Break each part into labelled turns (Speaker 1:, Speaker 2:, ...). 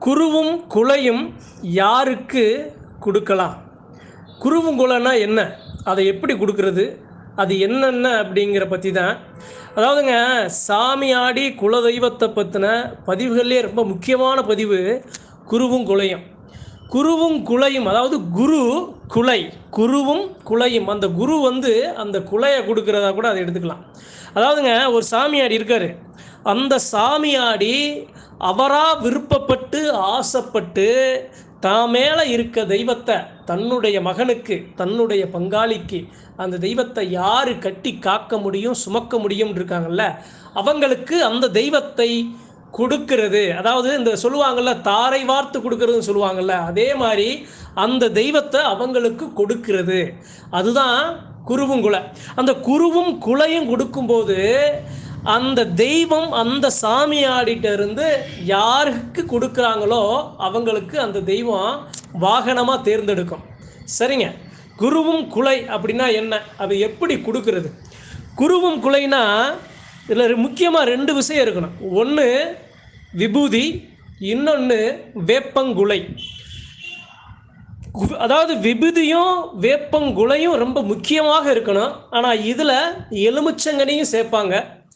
Speaker 1: குருவும் குலையும் யாருக்கு கொடுக்கலாம் குருவும் குலைனா என்ன அதை எப்படி கொடுக்கறது அது என்னென்ன அப்படிங்கிற பற்றி தான் அதாவதுங்க சாமி ஆடி குலதெய்வத்தை பற்றின பதிவுகள்லேயே ரொம்ப முக்கியமான பதிவு குருவும் குலையும் குருவும் குலையும் அதாவது குரு குலை குருவும் குலையும் அந்த குரு வந்து அந்த குலையை கொடுக்கறதா கூட அதை எடுத்துக்கலாம் அதாவதுங்க ஒரு சாமியாடி இருக்காரு அந்த சாமியாடி அவராக விருப்பப்பட்டு ஆசைப்பட்டு தான் மேலே இருக்க தெய்வத்தை தன்னுடைய மகனுக்கு தன்னுடைய பங்காளிக்கு அந்த தெய்வத்தை யார் கட்டி காக்க முடியும் சுமக்க முடியும் இருக்காங்கல்ல அவங்களுக்கு அந்த தெய்வத்தை கொடுக்கிறது அதாவது இந்த சொல்லுவாங்கள்ல தாரை வார்த்து கொடுக்கறதுன்னு சொல்லுவாங்கள்ல அதே மாதிரி அந்த தெய்வத்தை அவங்களுக்கு கொடுக்கிறது அதுதான் குருவும் குலை அந்த குருவும் குலையும் கொடுக்கும்போது அந்த தெய்வம் அந்த சாமியாடிட்ட இருந்து யாருக்கு கொடுக்குறாங்களோ அவங்களுக்கு அந்த தெய்வம் வாகனமாக தேர்ந்தெடுக்கும் சரிங்க குருவும் குலை அப்படின்னா என்ன அது எப்படி கொடுக்கறது குருவும் குலைனா இதில் முக்கியமாக ரெண்டு விஷயம் இருக்கணும் ஒன்று விபூதி இன்னொன்று வேப்பங்குலை கு- அதாவது விபூதியும் வேப்பங்குலையும் ரொம்ப முக்கியமாக இருக்கணும் ஆனால் இதில் எலுமிச்சங்கனியும் சேர்ப்பாங்க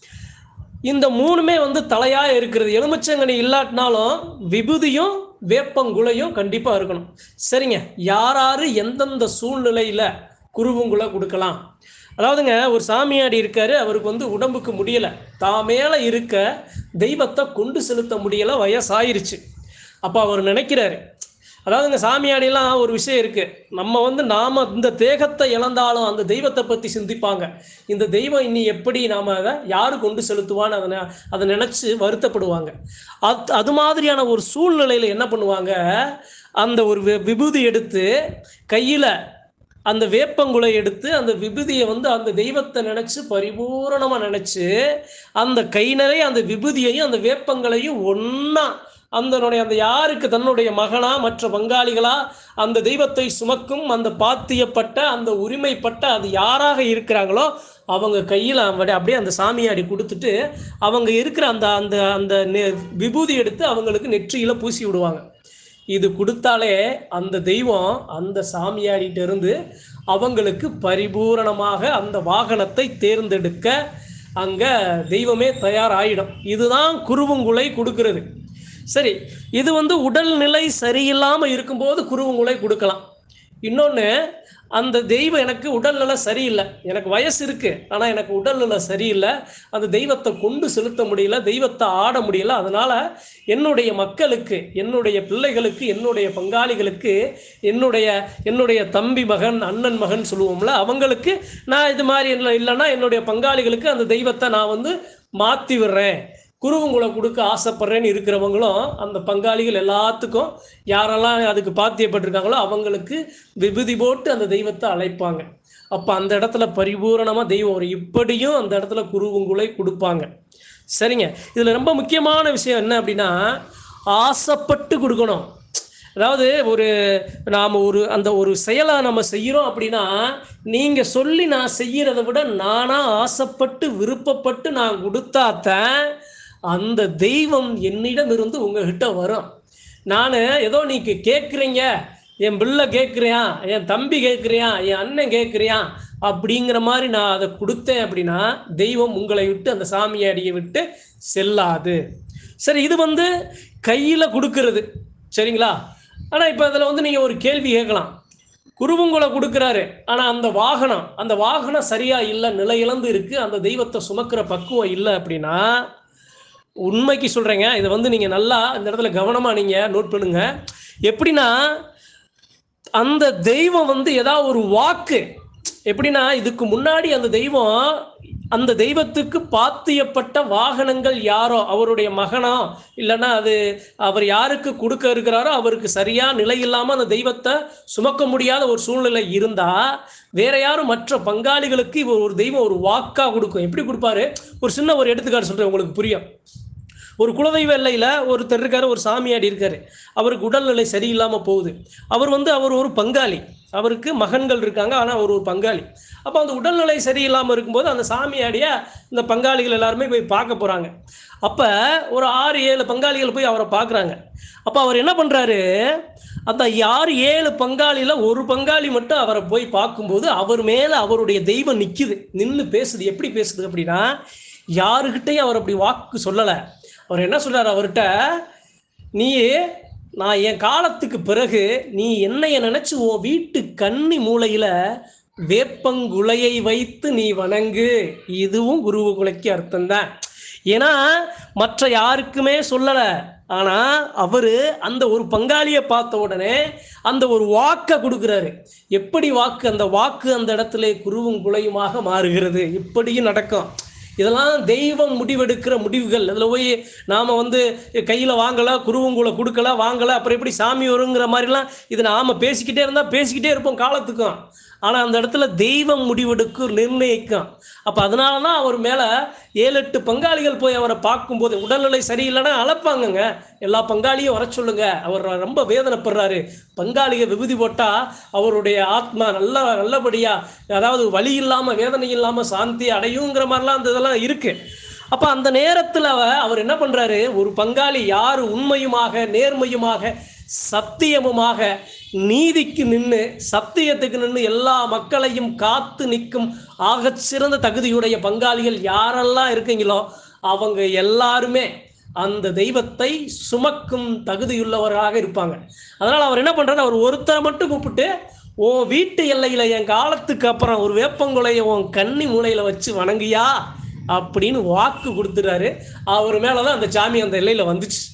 Speaker 1: இந்த மூணுமே வந்து தலையாக இருக்கிறது எலுமிச்சங்கனி இல்லாட்டினாலும் விபூதியும் வேப்பங்குலையும் கண்டிப்பாக இருக்கணும் சரிங்க யார் யார் எந்தெந்த சூழ்நிலையில் குருவுங்குலை கொடுக்கலாம் அதாவதுங்க ஒரு சாமியாடி இருக்காரு அவருக்கு வந்து உடம்புக்கு முடியலை தான் மேலே இருக்க தெய்வத்தை கொண்டு செலுத்த முடியலை வயசாயிருச்சு அப்போ அவர் நினைக்கிறாரு அதாவதுங்க சாமியாடிலாம் ஒரு விஷயம் இருக்குது நம்ம வந்து நாம் இந்த தேகத்தை இழந்தாலும் அந்த தெய்வத்தை பற்றி சிந்திப்பாங்க இந்த தெய்வம் இனி எப்படி நாம் அதை யாரு கொண்டு செலுத்துவான்னு அதை நெ- அதை நினச்சி வருத்தப்படுவாங்க அது அது மாதிரியான ஒரு சூழ்நிலையில் என்ன பண்ணுவாங்க அந்த ஒரு வி- விபூதி எடுத்து கையில் அந்த வேப்பங்குலை எடுத்து அந்த விபூதியை வந்து அந்த தெய்வத்தை நினச்சி பரிபூரணமாக நினச்சி அந்த கை நிறைய அந்த விபூதியையும் அந்த வேப்பங்களையும் ஒன்றா அந்தனுடைய அந்த யாருக்கு தன்னுடைய மகனா மற்ற பங்காளிகளா அந்த தெய்வத்தை சுமக்கும் அந்த பாத்தியப்பட்ட அந்த உரிமைப்பட்ட அது யாராக இருக்கிறாங்களோ அவங்க கையில் அப்படியே அந்த சாமியாடி கொடுத்துட்டு அவங்க இருக்கிற அந்த அந்த அந்த நெ- விபூதி எடுத்து அவங்களுக்கு நெற்றியில் பூசி விடுவாங்க இது கொடுத்தாலே அந்த தெய்வம் அந்த சாமியாடிட்ட இருந்து அவங்களுக்கு பரிபூரணமாக அந்த வாகனத்தை தேர்ந்தெடுக்க அங்கே தெய்வமே தயாராகிடும் இதுதான் குருவுங்குலை கொடுக்கிறது சரி இது வந்து உடல்நிலை சரியில்லாமல் இருக்கும்போது குருவுங்குலை கொடுக்கலாம் இன்னொன்று அந்த தெய்வம் எனக்கு உடல்நிலை சரியில்லை எனக்கு வயசு இருக்குது ஆனால் எனக்கு உடல்நிலை சரியில்லை அந்த தெய்வத்தை கொண்டு செலுத்த முடியல தெய்வத்தை ஆட முடியல அதனால் என்னுடைய மக்களுக்கு என்னுடைய பிள்ளைகளுக்கு என்னுடைய பங்காளிகளுக்கு என்னுடைய என்னுடைய தம்பி மகன் அண்ணன் மகன் சொல்லுவோம்ல அவங்களுக்கு நான் இது மாதிரி இல்லை இல்லைன்னா என்னுடைய பங்காளிகளுக்கு அந்த தெய்வத்தை நான் வந்து மாற்றி விடுறேன் குருவுங்களை கொடுக்க ஆசைப்படுறேன்னு இருக்கிறவங்களும் அந்த பங்காளிகள் எல்லாத்துக்கும் யாரெல்லாம் அதுக்கு பாத்தியப்பட்டிருக்காங்களோ அவங்களுக்கு விபூதி போட்டு அந்த தெய்வத்தை அழைப்பாங்க அப்போ அந்த இடத்துல பரிபூரணமாக தெய்வம் வரும் இப்படியும் அந்த இடத்துல குருவுங்குலை கொடுப்பாங்க சரிங்க இதில் ரொம்ப முக்கியமான விஷயம் என்ன அப்படின்னா ஆசைப்பட்டு கொடுக்கணும் அதாவது ஒரு நாம் ஒரு அந்த ஒரு செயலை நம்ம செய்கிறோம் அப்படின்னா நீங்கள் சொல்லி நான் செய்கிறத விட நானாக ஆசைப்பட்டு விருப்பப்பட்டு நான் கொடுத்தாத்தான் அந்த தெய்வம் என்னிடம் இருந்து உங்ககிட்ட வரும் நான் ஏதோ நீங்க கேட்குறீங்க என் பிள்ளை கேட்குறியான் என் தம்பி கேட்குறியான் என் அண்ணன் கேட்குறியான் அப்படிங்கிற மாதிரி நான் அதை கொடுத்தேன் அப்படின்னா தெய்வம் உங்களை விட்டு அந்த சாமியாடியை விட்டு செல்லாது சரி இது வந்து கையில் கொடுக்கறது சரிங்களா ஆனால் இப்போ அதில் வந்து நீங்கள் ஒரு கேள்வி கேட்கலாம் குருவுங்களை கொடுக்குறாரு ஆனால் அந்த வாகனம் அந்த வாகனம் சரியாக இல்லை நிலை இழந்து இருக்குது அந்த தெய்வத்தை சுமக்கிற பக்குவம் இல்லை அப்படின்னா உண்மைக்கு சொல்கிறேங்க இதை வந்து நீங்கள் நல்லா இந்த இடத்துல கவனமாக நீங்கள் நோட் பண்ணுங்க எப்படின்னா அந்த தெய்வம் வந்து ஏதாவது ஒரு வாக்கு எப்படின்னா இதுக்கு முன்னாடி அந்த தெய்வம் அந்த தெய்வத்துக்கு பாத்தியப்பட்ட வாகனங்கள் யாரோ அவருடைய மகனோ இல்லைன்னா அது அவர் யாருக்கு கொடுக்க இருக்கிறாரோ அவருக்கு சரியா நிலை இல்லாமல் அந்த தெய்வத்தை சுமக்க முடியாத ஒரு சூழ்நிலை இருந்தால் வேற யாரும் மற்ற பங்காளிகளுக்கு இவர் ஒரு தெய்வம் ஒரு வாக்கா கொடுக்கும் எப்படி கொடுப்பாரு ஒரு சின்ன ஒரு எடுத்துக்காட்டு சொல்றேன் உங்களுக்கு புரியும் ஒரு குலதெய்வ எல்லையில் ஒருத்தர் இருக்காரு ஒரு சாமியாடி இருக்காரு அவருக்கு உடல்நிலை சரியில்லாமல் போகுது அவர் வந்து அவர் ஒரு பங்காளி அவருக்கு மகன்கள் இருக்காங்க ஆனால் அவர் ஒரு பங்காளி அப்போ அந்த உடல்நிலை சரியில்லாமல் இருக்கும்போது அந்த சாமியாடிய இந்த பங்காளிகள் எல்லாருமே போய் பார்க்க போகிறாங்க அப்போ ஒரு ஆறு ஏழு பங்காளிகள் போய் அவரை பார்க்குறாங்க அப்போ அவர் என்ன பண்ணுறாரு அந்த யார் ஏழு பங்காளியில் ஒரு பங்காளி மட்டும் அவரை போய் பார்க்கும்போது அவர் மேலே அவருடைய தெய்வம் நிற்குது நின்று பேசுது எப்படி பேசுது அப்படின்னா யாருக்கிட்டையும் அவர் அப்படி வாக்கு சொல்லலை அவர் என்ன சொல்றாரு அவர்கிட்ட நீ நான் என் காலத்துக்கு பிறகு நீ என்னைய நினைச்சு உன் வீட்டு கன்னி மூலையில வேப்பங்குலையை வைத்து நீ வணங்கு இதுவும் குருவு குலைக்கு அர்த்தம்தான் ஏன்னா மற்ற யாருக்குமே சொல்லலை ஆனா அவரு அந்த ஒரு பங்காளியை பார்த்த உடனே அந்த ஒரு வாக்கை கொடுக்குறாரு எப்படி வாக்கு அந்த வாக்கு அந்த இடத்துல குருவும் குலையுமாக மாறுகிறது இப்படியும் நடக்கும் இதெல்லாம் தெய்வம் முடிவெடுக்கிற முடிவுகள் அதில் போய் நாம் வந்து கையில் வாங்கலை குருவங்குலை கொடுக்கல வாங்கலை அப்புறம் எப்படி சாமி வருங்கிற மாதிரிலாம் இது நாம் பேசிக்கிட்டே இருந்தால் பேசிக்கிட்டே இருப்போம் காலத்துக்கும் ஆனால் அந்த இடத்துல தெய்வம் முடிவெடுக்கும் நிர்ணயிக்கும் அப்போ அதனால தான் அவர் மேலே ஏழு எட்டு பங்காளிகள் போய் அவரை பார்க்கும்போது உடல்நிலை சரியில்லைன்னா அழைப்பாங்கங்க எல்லா பங்காளியும் வர சொல்லுங்க அவர் ரொம்ப வேதனைப்படுறாரு பங்காளிக விபூதி போட்டால் அவருடைய ஆத்மா நல்ல நல்லபடியாக அதாவது வலி இல்லாமல் வேதனை இல்லாமல் சாந்தி அடையுங்கிற மாதிரிலாம் அந்த இதெல்லாம் இருக்குது அப்போ அந்த நேரத்தில் அவர் என்ன பண்ணுறாரு ஒரு பங்காளி யார் உண்மையுமாக நேர்மையுமாக சத்தியமுமாக நீதிக்கு நின்று சத்தியத்துக்கு நின்று எல்லா மக்களையும் காத்து நிற்கும் ஆகச் சிறந்த தகுதியுடைய பங்காளிகள் யாரெல்லாம் இருக்கீங்களோ அவங்க எல்லாருமே அந்த தெய்வத்தை சுமக்கும் தகுதியுள்ளவராக இருப்பாங்க அதனால் அவர் என்ன பண்ணுறாரு அவர் ஒருத்தரை மட்டும் கூப்பிட்டு உன் வீட்டு எல்லையில் என் காலத்துக்கு அப்புறம் ஒரு வேப்பங்குலையை உன் கன்னி மூலையில் வச்சு வணங்கியா அப்படின்னு வாக்கு கொடுத்துறாரு அவர் மேலே தான் அந்த சாமி அந்த எல்லையில் வந்துச்சு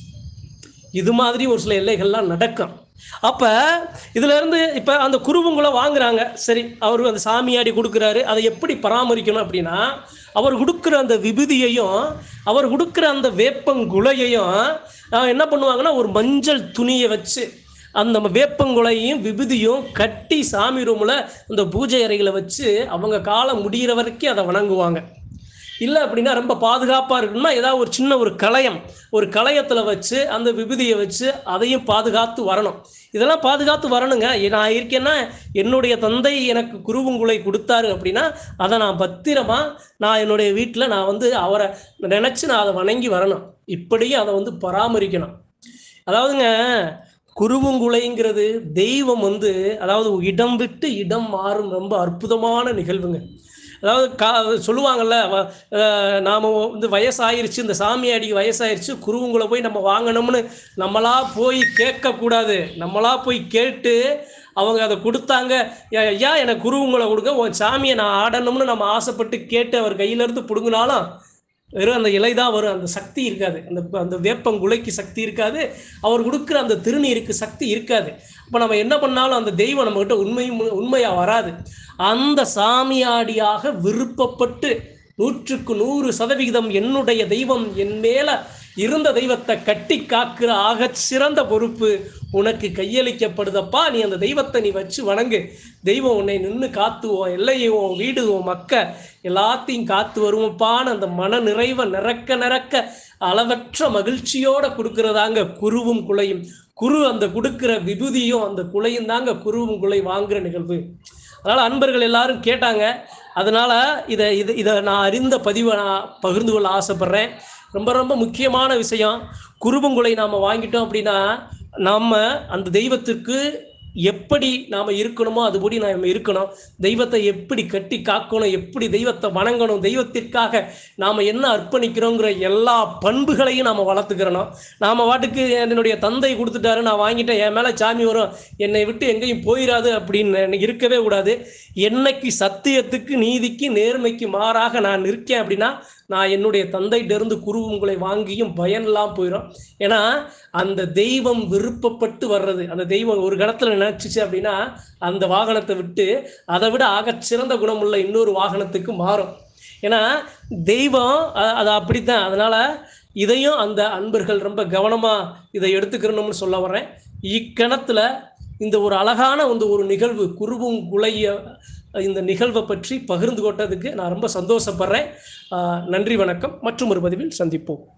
Speaker 1: இது மாதிரி ஒரு சில எல்லைகள்லாம் நடக்கும் அப்போ இதிலேருந்து இப்போ அந்த குருவங்களை வாங்குறாங்க சரி அவர் அந்த சாமியாடி கொடுக்குறாரு அதை எப்படி பராமரிக்கணும் அப்படின்னா அவர் கொடுக்குற அந்த விபூதியையும் அவர் கொடுக்குற அந்த வேப்பங்குலையையும் அஹ், என்ன பண்ணுவாங்கன்னா ஒரு மஞ்சள் துணியை வச்சு அந்த வேப்பங்குலையும் விபூதியும் கட்டி சாமி ரூமில் அந்த பூஜை அறைகளை வச்சு அவங்க காலம் முடிகிற வரைக்கும் அதை வணங்குவாங்க இல்லை அப்படின்னா ரொம்ப பாதுகாப்பாக இருக்கணும்னா ஏதாவது ஒரு சின்ன ஒரு களையம் ஒரு களையத்தில் வச்சு அந்த விபூதியை வச்சு அதையும் பாதுகாத்து வரணும் இதெல்லாம் பாதுகாத்து வரணுங்க ஏ- நான் இருக்கேன்னா என்னுடைய தந்தை எனக்கு குருவுங்குலை கொடுத்தாரு அப்படின்னா அதை நான் பத்திரமா நான் என்னுடைய வீட்டில் நான் வந்து அவரை நினச்சி நான் அதை வணங்கி வரணும் இப்படியும் அதை வந்து பராமரிக்கணும் அதாவதுங்க குருவுங்குலைங்கிறது தெய்வம் வந்து அதாவது இடம் விட்டு இடம் மாறும் ரொம்ப அற்புதமான நிகழ்வுங்க அதாவது கா சொல்லுவாங்கல்ல வ- அஹ் நாம வந்து வயசாயிருச்சு இந்த சாமியாடிக்கு வயசாயிருச்சு குருவுங்களை போய் நம்ம வாங்கணும்னு நம்மளா போய் கேட்கக்கூடாது நம்மளா போய் கேட்டு அவங்க அதை கொடுத்தாங்க "ஐயா, ஐயா எனக்கு குருவுங்களை கொடுங்க உன் சாமியை நான் ஆடணும்னு நம்ம ஆசைப்பட்டு கேட்டு அவர் கையிலேருந்து பிடுங்கினாலும் வெறும் அந்த இலை தான் வரும் அந்த சக்தி இருக்காது அந்த அந்த வேப்பங்குலைக்கு சக்தி இருக்காது அவர் கொடுக்குற அந்த திருநீருக்கு சக்தி இருக்காது அப்போ நம்ம என்ன பண்ணாலும் அந்த தெய்வம் நம்மகிட்ட உண்மையும் உண்மையாக வராது அந்த சாமியாடியாக விருப்பப்பட்டு நூற்றுக்கு நூறு சதவிகிதம் என்னுடைய தெய்வம் என் மேல இருந்த தெய்வத்தை கட்டி காக்கிற ஆகச் சிறந்த பொறுப்பு உனக்கு கையளிக்கப்படுதப்பா நீ அந்த தெய்வத்தை நீ வச்சு வணங்கு தெய்வம் உன்னை நின்று காத்துவோம் எல்லையை உன் வீடு உன் மக்க எல்லாத்தையும் காத்து வருவப்பான்னு அந்த மன நிறைவை நிறக்க நிறக்க அளவற்ற மகிழ்ச்சியோட கொடுக்கறதாங்க குருவும் குலையும் குரு அந்த கொடுக்கிற விபூதியும் அந்த குலையும் தாங்க குருவும் குலை வாங்குற நிகழ்வு அதனால் அன்பர்கள் எல்லாரும் கேட்டாங்க அதனால் இதை இது இதை நான் அறிந்த பதிவை நான் பகிர்ந்து கொள்ள ஆசைப்பட்றேன் ரொம்ப ரொம்ப முக்கியமான விஷயம் குருபங்குலை நாம் வாங்கிட்டோம் அப்படின்னா நம்ம அந்த தெய்வத்திற்கு எப்படி நாம் இருக்கணுமோ அதுபடி நாம் இருக்கணும் தெய்வத்தை எப்படி கட்டி காக்கணும் எப்படி தெய்வத்தை வணங்கணும் தெய்வத்திற்காக நாம் என்ன அர்ப்பணிக்கிறோங்கிற எல்லா பண்புகளையும் நாம் வளர்த்துக்கிறணும் நாம் வாட்டுக்கு என்னுடைய தந்தை கொடுத்துட்டாரு நான் வாங்கிட்டேன் என் மேலே சாமி வரும் என்னை விட்டு எங்கேயும் போயிடாது அப்படின்னு இருக்கவே கூடாது என்னைக்கு சத்தியத்துக்கு நீதிக்கு நேர்மைக்கு மாறாக நான் இருக்கேன் அப்படின்னா நான் என்னுடைய தந்தையிட்டிருந்து குரு உங்களை வாங்கியும் பயன்லாம் போயிடும் ஏன்னா அந்த தெய்வம் விருப்பப்பட்டு வர்றது அந்த தெய்வம் ஒரு கடத்தில் நினைச்சிச்சு அப்படின்னா அந்த வாகனத்தை விட்டு அதை விட ஆகச் சிறந்த குணமுள்ள இன்னொரு வாகனத்துக்கு மாறும் ஏன்னா தெய்வம் அ- அது அப்படித்தான் அதனால் இதையும் அந்த அன்பர்கள் ரொம்ப கவனமாக இதை எடுத்துக்கிறணும்னு சொல்ல வர்றேன் இக்கணத்தில் இந்த ஒரு அழகான இந்த ஒரு நிகழ்வு குருவும் குலைய இந்த நிகழ்வை பற்றி பகிர்ந்து கொண்டதுக்கு நான் ரொம்ப சந்தோஷப்படுறேன் ஆஹ் நன்றி வணக்கம் மற்றும் ஒரு பதிவில் சந்திப்போம்